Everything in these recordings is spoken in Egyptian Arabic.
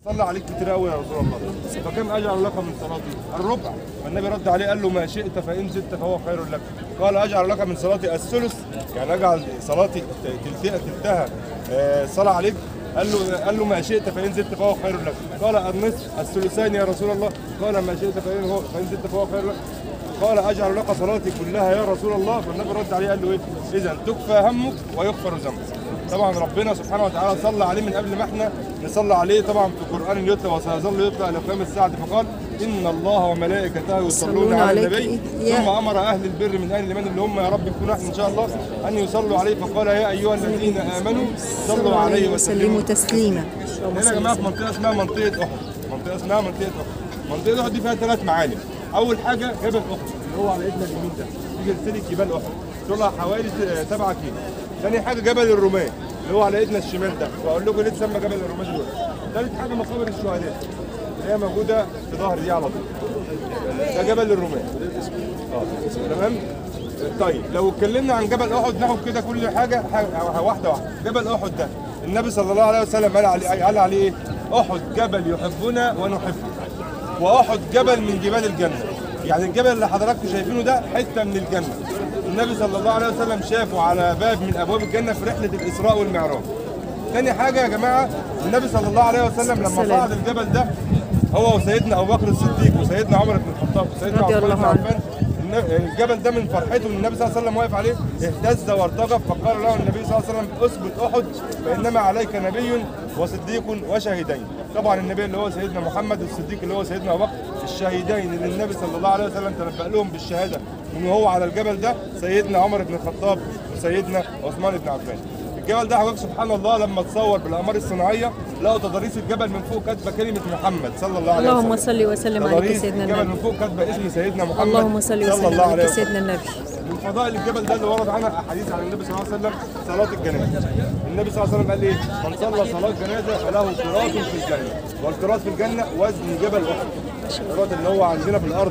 صلى عليك كتير قوي يا رسول الله فكم اجعل لك من صلاتي الربع فالنبي رد عليه قال له ما شئت فان زدت فهو خير لك قال اجعل لك من صلاتي الثلث يعني اجعل صلاتي تلتها تلتها آه، صلاه عليك قال له قال له ما شئت فان زدت فهو خير لك قال النصف الثلثين يا رسول الله قال ما شئت فان هو فان زدت فهو خير لك قال اجعل لك صلاتي كلها يا رسول الله فالنبي رد عليه قال له ايه اذا تكفى همك ويغفر ذنبك طبعا ربنا سبحانه وتعالى صلى عليه من قبل ما احنا نصلي عليه طبعا في القران يتلى وسيظل يتلى الى قيام الساعه فقال ان الله وملائكته يصلون على عليك النبي يا- ثم امر اهل البر من اهل الايمان اللي هم يا رب يكونوا احنا ان شاء الله ان يصلوا عليه فقال يا ايها الذين امنوا صلوا عليه وسلموا وسلموا تسليما هنا يا جماعه في منطقه اسمها منطقه احد منطقه اسمها منطقه احد منطقه احد دي فيها ثلاث معالم اول حاجه جبل احد اللي هو على ايدنا اليمين ده دي سلسله جبال احد طولها حوالي 7 كيلو ثاني حاجه جبل الرومان اللي هو على ايدنا الشمال ده واقول لكم ليه اتسمى جبل الرومان دلوقتي ثالث حاجه مقابر الشهداء اللي هي موجوده في ظهر دي على طول ده جبل الرومان اه تمام طيب لو اتكلمنا عن جبل احد ناخد كده كل حاجه ح- واحده واحده جبل احد ده النبي صلى الله عليه وسلم قال عليه قال عليه ايه احد جبل يحبنا ونحبه واحد جبل من جبال الجنه يعني الجبل اللي حضراتكم شايفينه ده حته من الجنه النبي صلى الله عليه وسلم شافه على باب من ابواب الجنه في رحله الاسراء والمعراج تاني حاجه يا جماعه النبي صلى الله عليه وسلم لما السلام. صعد الجبل ده هو وسيدنا ابو بكر الصديق وسيدنا عمر بن الخطاب وسيدنا رضي عثمان بن الله عنه. عفان الن- الجبل ده من فرحته ان النبي صلى الله عليه وسلم واقف عليه اهتز وارتجف فقال له النبي صلى الله عليه وسلم اثبت احد فانما عليك نبي وصديق وشهيدين طبعا النبي اللي هو سيدنا محمد والصديق اللي هو سيدنا ابو بكر الشهيدين اللي النبي صلى الله عليه وسلم تنبأ لهم بالشهاده من هو على الجبل ده سيدنا عمر بن الخطاب وسيدنا عثمان بن عفان الجبل ده حضرتك سبحان الله لما تصور بالاقمار الصناعيه لقوا تضاريس الجبل من فوق كاتبه كلمه محمد صلى الله عليه وسلم اللهم صل وسلم عليك تضاريس سيدنا الجبل النبي من فوق كاتبه اسم سيدنا محمد اللهم صل صلى وسلم الله عليه عليك وسلم سيدنا النبي من فضائل الجبل ده اللي ورد عنها احاديث عن النبي صلى الله عليه وسلم صلاه الجنازه النبي صلى الله عليه وسلم قال ايه من صلى صلاه جنازه فله قراط في الجنه والقراط في الجنه وزن جبل احد القراط اللي هو عندنا في الارض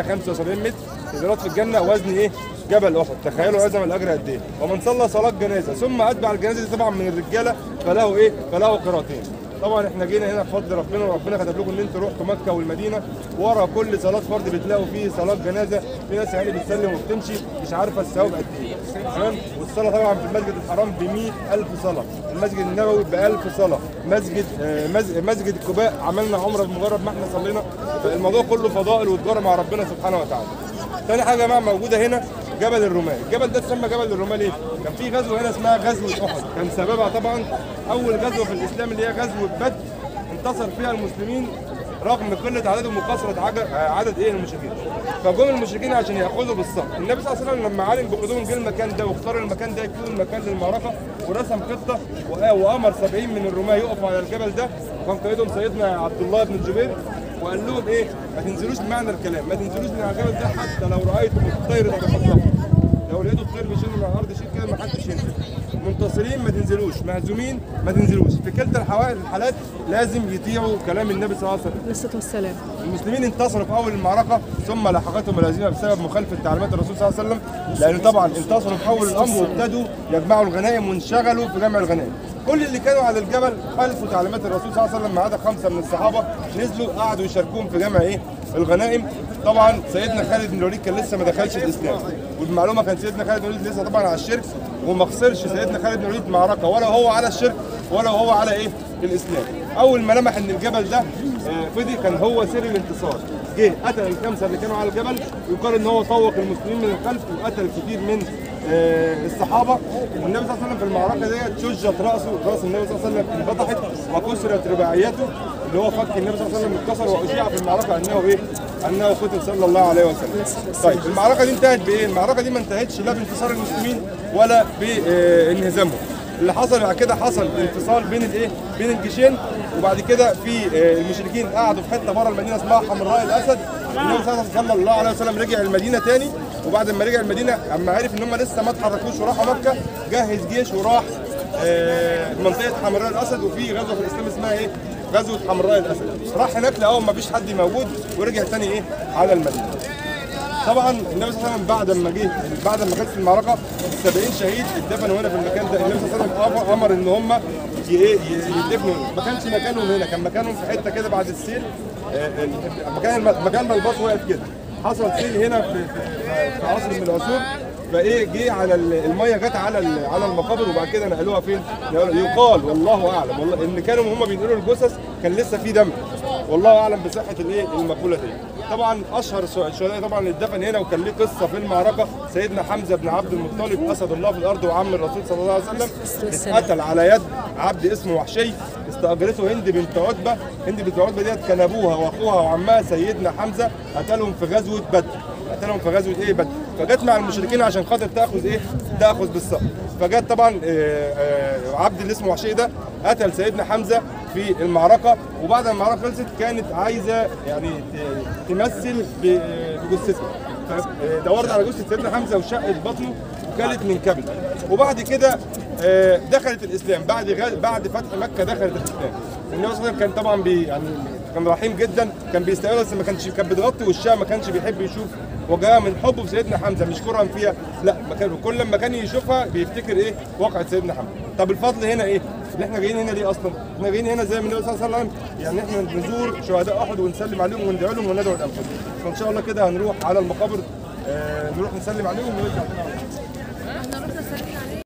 175 متر القراط في الجنه وزن ايه جبل احد تخيلوا عظم الاجر قد ايه ومن صلى صلاه جنازه ثم اتبع الجنازه دي طبعا من الرجاله فله ايه فله قراطين طبعا احنا جينا هنا بفضل ربنا وربنا كتب لكم ان انتوا رحتوا مكه والمدينه ورا كل صلاه فرض بتلاقوا فيه صلاه جنازه في ناس يعني بتسلم وبتمشي مش عارفه الثواب قد ايه تمام والصلاه طبعا في المسجد الحرام ب 100000 صلاه المسجد النبوي ب 1000 صلاه مسجد آه، مز- مسجد الكباء عملنا عمره بمجرد ما احنا صلينا فالموضوع كله فضائل وتجاره مع ربنا سبحانه وتعالى تاني حاجه يا جماعه موجوده هنا جبل الرمال الجبل ده اتسمى جبل الرمال ليه كان في غزوه هنا اسمها غزوه احد كان سببها طبعا اول غزوه في الاسلام اللي هي غزوه بدر انتصر فيها المسلمين رغم قله عددهم وكثره عج- آه، عدد ايه المشركين فجم المشركين عشان ياخذوا بالصف النبي صلى الله عليه وسلم لما علم بقدوم جه المكان ده واختار المكان ده يكون المكان للمعركه ورسم خطه وآ- وامر 70 من الرماه يقفوا على الجبل ده وكان قائدهم سيدنا عبد الله بن الزبير وقال لهم ايه ما تنزلوش بمعنى الكلام ما تنزلوش من على الجبل ده حتى لو رايتم الطير تتخطف لو لقيتوا الطير بيشيل من على الارض شيل كده ما حدش ينزل منتصرين ما تنزلوش مهزومين ما تنزلوش في كلتا الحوا- الحالات لازم يطيعوا كلام النبي صلى الله عليه وسلم عليه الصلاه والسلام المسلمين انتصروا في اول المعركه ثم لحقتهم الهزيمه بسبب مخالفه تعليمات الرسول صلى الله عليه وسلم لان طبعا انتصروا في اول الامر وابتدوا يجمعوا الغنائم وانشغلوا في جمع الغنائم كل اللي كانوا على الجبل خالفوا تعليمات الرسول صلى الله عليه وسلم ما عدا خمسه من الصحابه نزلوا قعدوا يشاركوهم في جمع ايه الغنائم طبعا سيدنا خالد بن الوليد كان لسه ما دخلش الاسلام والمعلومه كان سيدنا خالد بن الوليد لسه طبعا على الشرك وما خسرش سيدنا خالد بن الوليد معركه ولا هو على الشرك ولا هو على ايه الاسلام اول ما لمح ان الجبل ده آه، فضي كان هو سر الانتصار جه قتل الخمسه اللي كانوا على الجبل ويقال ان هو طوق المسلمين من الخلف وقتل كتير من آه، الصحابه والنبي صلى الله عليه وسلم في المعركه ديت شجت راسه راس النبي صلى الله عليه وسلم انبطحت وكسرت رباعيته اللي هو فك النبي صلى الله عليه وسلم اتكسر واشيع في المعركه انه ايه؟ انه قتل صلى الله عليه وسلم. طيب المعركه دي انتهت بايه؟ المعركه دي ما انتهتش لا بانتصار المسلمين ولا بانهزامهم. اللي حصل بعد كده حصل انفصال بين الايه؟ بين الجيشين وبعد كده في آه، المشركين قعدوا في حته بره المدينه اسمها حمراء الاسد النبي صلى الله عليه وسلم رجع المدينه تاني وبعد ما رجع المدينه اما عرف ان هم لسه ما اتحركوش وراحوا مكه جهز جيش وراح آه، منطقه حمراء الاسد وفي غزوه في الاسلام اسمها ايه؟ غزوه حمراء الاسد راح هناك لقاهم ما فيش حد موجود ورجع تاني ايه؟ على المدينه طبعا النبي صلى الله عليه وسلم بعد ما جه بعد ما كانت المعركه 70 شهيد اتدفنوا هنا في المكان ده النبي صلى الله عليه وسلم امر ان هم ي- ايه ي- يدفنوا ما كانش مكانهم هنا كان مكانهم في حته كده بعد السيل آه، ال- مكان الم- مكان ما الباص واقف كده حصل سيل هنا في في- في عصر من العصور فايه جه على ال- الميه جت على ال- على المقابر وبعد كده نقلوها فين؟ يقال والله اعلم والله ان كانوا هم بينقلوا الجثث كان لسه في دم والله اعلم بصحه الايه المقوله دي طبعا اشهر الشهداء طبعا اللي اتدفن هنا وكان ليه قصه في المعركه سيدنا حمزه بن عبد المطلب اسد الله في الارض وعم الرسول صلى الله عليه وسلم اتقتل على يد عبد اسمه وحشي استاجرته هند بنت عتبه هند بنت عتبه ديت كان ابوها واخوها وعمها سيدنا حمزه قتلهم في غزوه بدر قتلهم في غزوه ايه بدر فجت مع المشركين عشان خاطر تاخذ ايه تاخذ بالصبر فجت طبعا آه، آه، عبد اللي اسمه وحشي ده قتل سيدنا حمزه في المعركه وبعد ما المعركه خلصت كانت عايزه يعني ت- تمثل ب- بجثتها فدورت على جثه سيدنا حمزه وشقت بطنه وكلت من كبد وبعد كده آه، دخلت الاسلام بعد غ- بعد فتح مكه دخلت الاسلام والنبي صلى الله عليه وسلم كان طبعا بي يعني كان رحيم جدا كان بيستقبلها بس ما كانش كان بتغطي وشها ما كانش بيحب يشوف وجهها من حبه في سيدنا حمزه مش كرها فيها لا ما كان كل لما كان يشوفها بيفتكر ايه واقعه سيدنا حمزه طب الفضل هنا ايه اللي احنا جايين هنا ليه اصلا احنا جايين هنا زي ما النبي صلى الله عليه وسلم يعني احنا نزور شهداء احد ونسلم عليهم وندعو لهم وندعو لانفسهم فان شاء الله كده هنروح على المقابر آه نروح نسلم عليهم ونرجع احنا رحنا سلمنا عليه